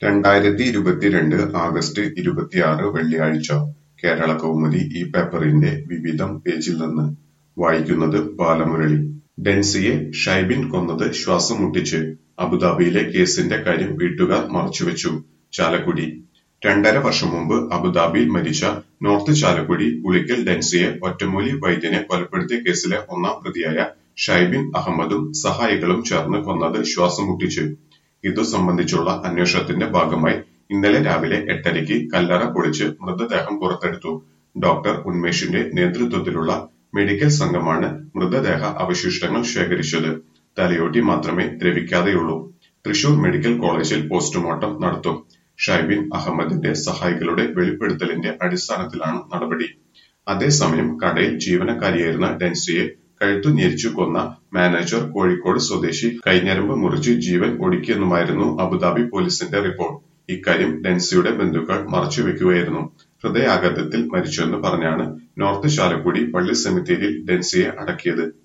രണ്ടായിരത്തി ഇരുപത്തിരണ്ട് ആഗസ്റ്റ് ഇരുപത്തിയാറ് വെള്ളിയാഴ്ച കേരളകൗമുദി ഈ പേപ്പറിന്റെ വിവിധം പേജിൽ നിന്ന് വായിക്കുന്നത് ബാലമുരളി ഡെൻസിയെ ഷൈബിൻ കൊന്നത് ശ്വാസം മുട്ടിച്ച് അബുദാബിയിലെ കേസിന്റെ കാര്യം വീട്ടുകാർ മറച്ചുവെച്ചു ചാലക്കുടി രണ്ടര വർഷം മുമ്പ് അബുദാബിയിൽ മരിച്ച നോർത്ത് ചാലക്കുടി പുളിക്കൽ ഡെൻസിയെ ഒറ്റമൂലി വൈദ്യനെ കൊലപ്പെടുത്തിയ കേസിലെ ഒന്നാം പ്രതിയായ ഷൈബിൻ അഹമ്മദും സഹായികളും ചേർന്ന് കൊന്നത് ശ്വാസം മുട്ടിച്ച് ഇതു സംബന്ധിച്ചുള്ള അന്വേഷണത്തിന്റെ ഭാഗമായി ഇന്നലെ രാവിലെ എട്ടരയ്ക്ക് കല്ലറ പൊളിച്ച് മൃതദേഹം പുറത്തെടുത്തു ഡോക്ടർ ഉന്മേഷിന്റെ നേതൃത്വത്തിലുള്ള മെഡിക്കൽ സംഘമാണ് മൃതദേഹ അവശിഷ്ടങ്ങൾ ശേഖരിച്ചത് തലയോട്ടി മാത്രമേ ദ്രവിക്കാതെയുള്ളൂ തൃശൂർ മെഡിക്കൽ കോളേജിൽ പോസ്റ്റ്മോർട്ടം നടത്തും ഷൈബിൻ അഹമ്മദിന്റെ സഹായികളുടെ വെളിപ്പെടുത്തലിന്റെ അടിസ്ഥാനത്തിലാണ് നടപടി അതേസമയം കടയിൽ ജീവനക്കാരിയായിരുന്ന ഡെൻസിയെ കഴുത്തു ഞെരിച്ചു കൊന്ന മാനേജർ കോഴിക്കോട് സ്വദേശി കൈഞ്ഞരമ്പ് മുറിച്ച് ജീവൻ ഒടുക്കിയെന്നുമായിരുന്നു അബുദാബി പോലീസിന്റെ റിപ്പോർട്ട് ഇക്കാര്യം ഡെൻസിയുടെ ബന്ധുക്കൾ മറച്ചുവെക്കുകയായിരുന്നു ഹൃദയാഘാതത്തിൽ മരിച്ചുവെന്ന് പറഞ്ഞാണ് നോർത്ത് ചാലക്കുടി പള്ളി സെമിത്തേരിയിൽ ഡെൻസിയെ അടക്കിയത്